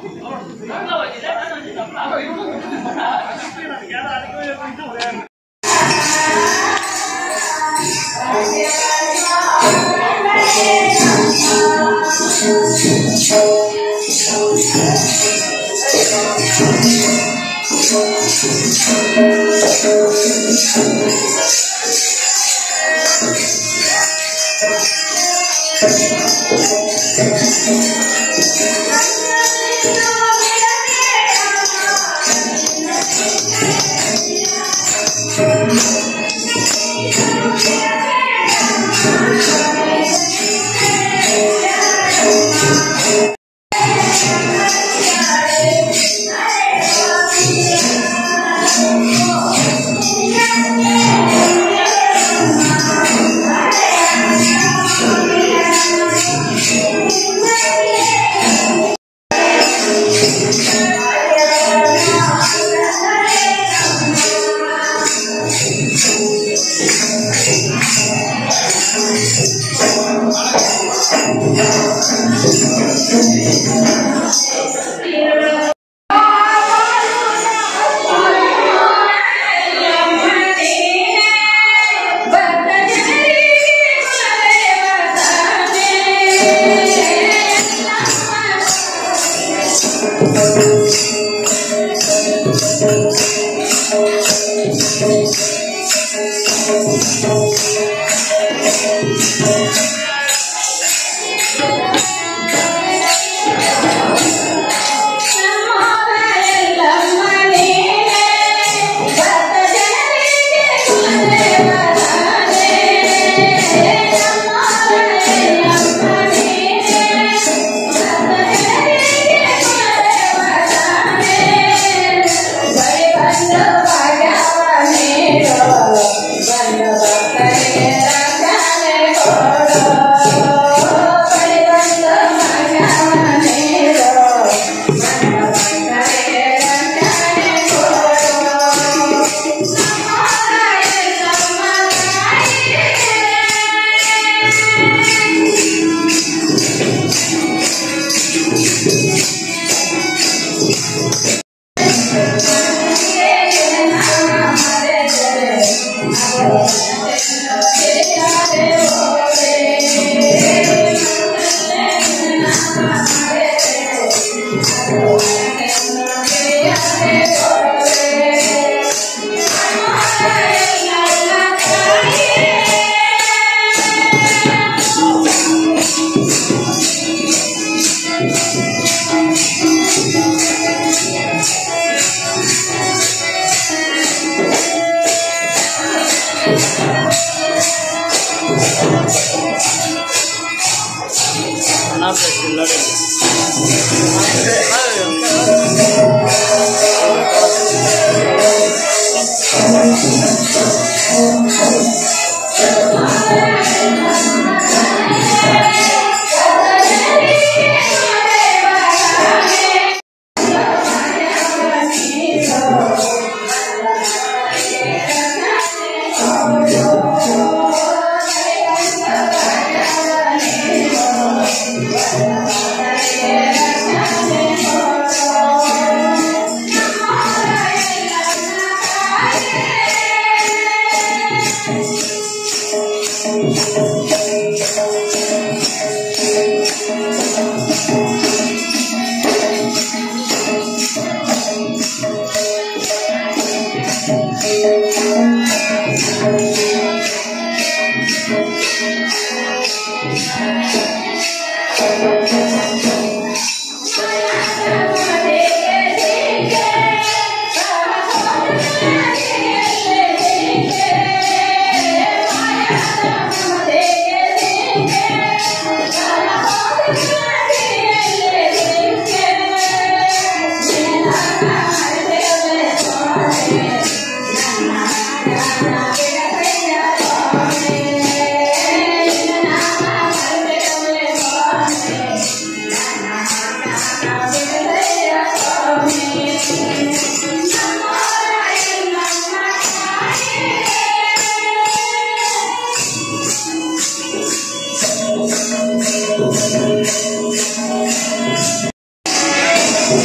Thank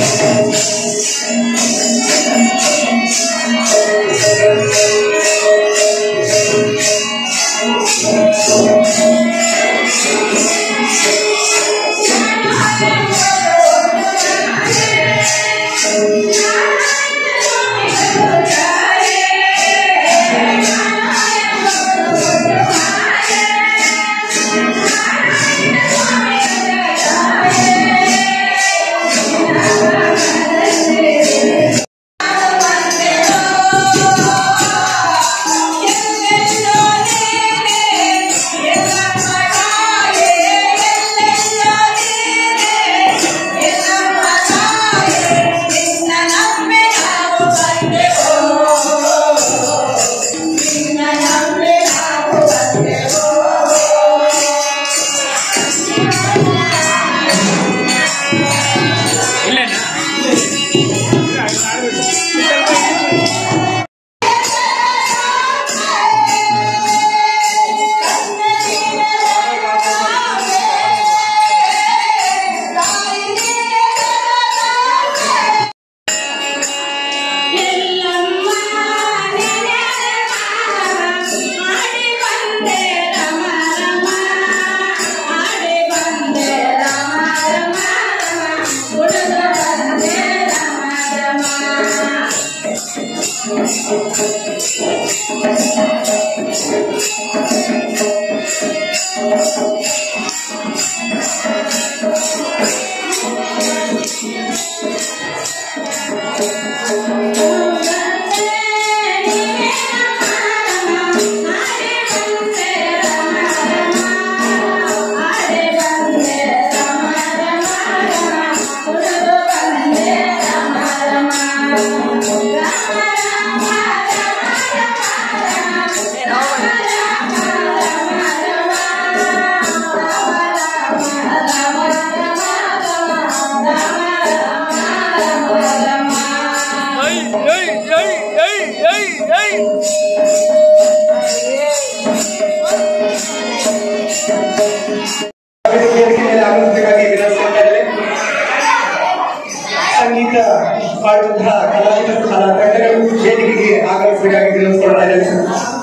ವೇದಿಕೆ ಮೇಲೆ ಆಗಮಿಸಬೇಕಾಗಿ ವಿನಂತಿಸ್ತಾ ಇದ್ದೇವೆ ಸಂಗೀತ ಪಾಡುವಂತಹ ಕಲಾವಿದರು ಕಲಾ ತಂಡಗಳು ವೇದಿಕೆಗೆ ಆಗಮಿಸಬೇಕಾಗಿ ವಿನಂತಿಸ್ಕೊಳ್ತಾ ಇದ್ದೇವೆ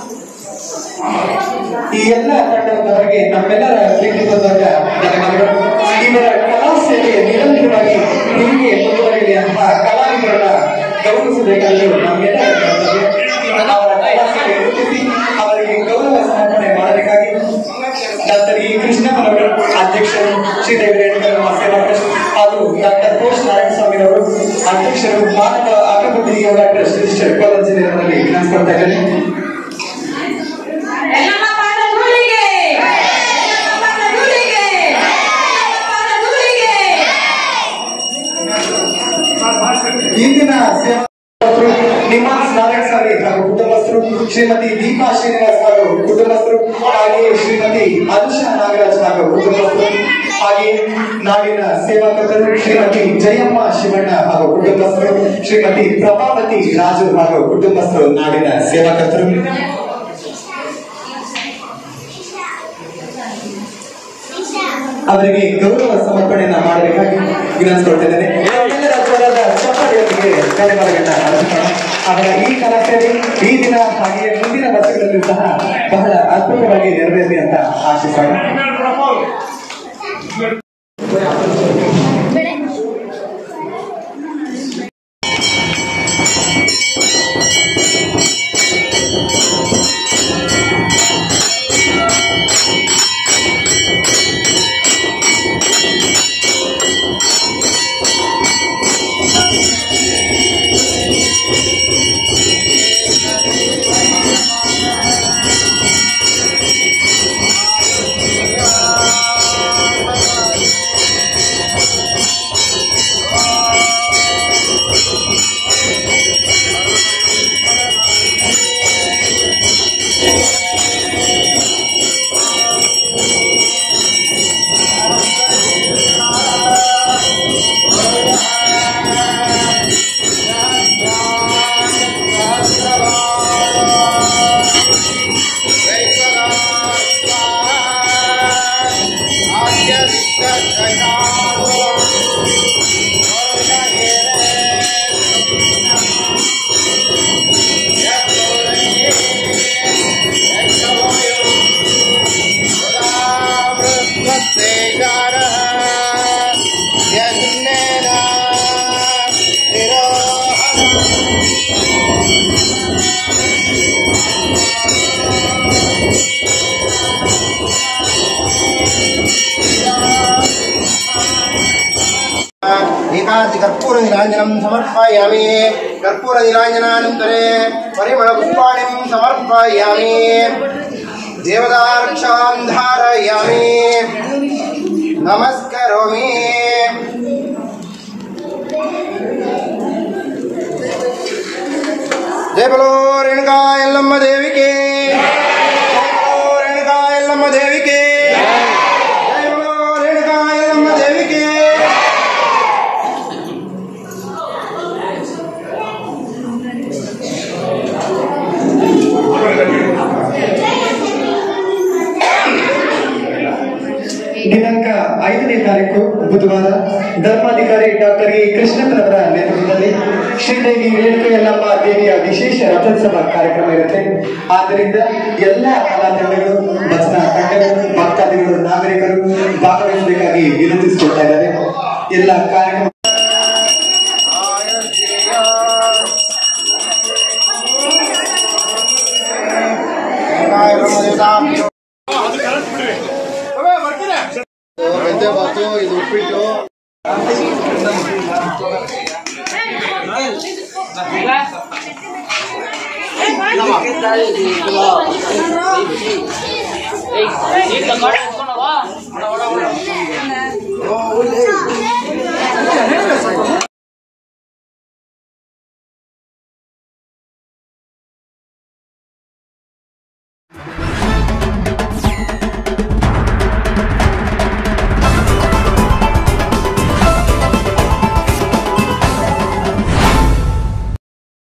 ಈ ಎಲ್ಲ ತಂಡದವರಿಗೆ ನಮ್ಮೆಲ್ಲರ ಪ್ರೀತಿ ಬಂದಾಗ ಧನ್ಯವಾದಗಳು ಇವರ ಕಲಾ ಸೇವೆ ನಿರಂತರವಾಗಿ ಹೀಗೆ ಮುಂದುವರಿಯಲಿ ಅಂತ ಕಲಾವಿದರನ್ನ ಗೌರವಿಸಬೇಕಾದ್ದು ನಮ್ಮೆಲ್ಲರ ಕರ್ತವ್ಯ ಅವರ ಕಲಾ ಸೇವೆ ಗುರುತಿಸಿ ಅವರಿಗೆ ಗೌರವ ಸಮರ್ಪಣೆ ಮಾಡಬೇಕಾಗಿ ಡಾಕ್ಟರ್ ಇ ಕೃಷ್ಣಪ್ಪನವರು ಅಧ್ಯಕ್ಷರು ಶ್ರೀದೇವಿ ರೇಣುಕರಮ್ಮ ಸೇವಾ ಟ್ರಸ್ಟ್ ಹಾಗೂ ಡಾಕ್ಟರ್ ಕೋಶ್ ನಾರಾಯಣ ಸ್ವಾಮಿ ಅವರು ಅಧ್ಯಕ್ಷರು ಮಾನವ ಅಭಿವೃದ್ಧಿ ಯೋಗ ಟ್ರಸ್ಟ್ ರಿಜಿಸ್ಟರ್ ಕೋಲಾರ ಜಿಲ್ಲೆಯಲ್ಲಿ ವಿನಂತಿಸ್ಕೊಳ್ತಾ ಇದ್ದೇನೆ ಎಲ್ಲಮ್ಮ ಪಾದಧೂಳಿಗೆ ಎಲ್ಲಮ್ಮ ಪಾದಧೂಳಿಗೆ ಎಲ್ಲಮ್ಮ ಪಾದಧೂಳಿಗೆ ಇಂದಿನ ಸೇವಾ ನಿಮಾನ್ಸ್ ನಾರಾಯಣ ಸ್ವಾಮಿ ಹಾಗೂ ಕುಟುಂಬಸ್ಥರು ಶ್ರೀಮತಿ ದೀಪಾ ಶ್ರೀನಿವಾಸ್ ಹಾಗೂ ಕುಟುಂಬಸ್ಥರು ಹಾಗೆಯೇ ಶ್ರೀಮತಿ ಅನುಷಾ ನಾಗರಾಜ್ ಹಾಗೂ ಕುಟುಂಬಸ್ಥರು ಹಾಗೆಯೇ ನಾಡಿನ ಸೇವಾಕರ್ತರು ಶ್ರೀಮತಿ ಜಯಮ್ಮ ಶಿವಣ್ಣ ಹಾಗೂ ಕುಟುಂಬಸ್ಥರು ಶ್ರೀಮತಿ ಪ್ರಭಾವತಿ ರಾಜು ಹಾಗೂ ಕುಟುಂಬಸ್ಥರು ನಾಡಿನ ಸೇವಾಕರ್ತರು ಅವರಿಗೆ ಗೌರವ ಸಮರ್ಪಣೆಯನ್ನ ಮಾಡಬೇಕಾಗಿ ವಿನಂತಿಸ್ಕೊಳ್ತಿದ್ದೇನೆ ಎಲ್ಲರ ಜೋರಾದ ಚಪ್ಪಾಳೆಯೊಂದಿಗೆ ಧನ್ಯವಾದಗಳನ್ನ ಅರ್ಪಿಸೋಣ ಅವರ ಈ ಕಲಾ ಸೇವೆ ಈ ದಿನ ಹಾಗೆಯೇ ಮುಂದಿನ ವರ್ಷಗಳಲ್ಲೂ ಸಹ ಬಹಳ ಅದ್ಭುತವಾಗಿ ನೆರವೇರಲಿ ಅಂತ ಆಶಿಸೋಣ एकादि कर्पूरनिराञ्जनं समर्पयामि कर्पूरनिराञ्जनानन्तरे परिमलपुष्पाणिं समर्पयामि देवतारक्षां धारयामि नमस्करोमि जय बोलो रेणुका यल्लम्म देवी के जय बोलो रेणुका यल्लम्म देवी के जय बोलो रेणुका यल्लम्म देवी के ದಿನಾಂಕ ಐದನೇ ತಾರೀಕು ಬುಧವಾರ ಧರ್ಮಾಧಿಕಾರಿ ಡಾಕ್ಟರ್ ಇ ಕೃಷ್ಣಪ್ಪನವರ ನೇತೃತ್ವದಲ್ಲಿ ಶ್ರೀದೇವಿ ರೇಣುಕ ಯಲ್ಲಮ್ಮ ದೇವಿಯ ವಿಶೇಷ ರಥೋತ್ಸವ ಕಾರ್ಯಕ್ರಮ ಇರುತ್ತೆ ಆದ್ದರಿಂದ ಎಲ್ಲ ಕಲಾ ತಂಡಗಳು ಭಜನಾ ತಂಡಗಳು ಭಕ್ತಾದಿಗಳು ನಾಗರಿಕರು ಭಾಗವಹಿಸಬೇಕಾಗಿ ವಿನಂತಿಸಿಕೊಳ್ತಾ ಇದ್ದಾರೆ ಎಲ್ಲ ಕಾರ್ಯಕ್ರಮ Hey,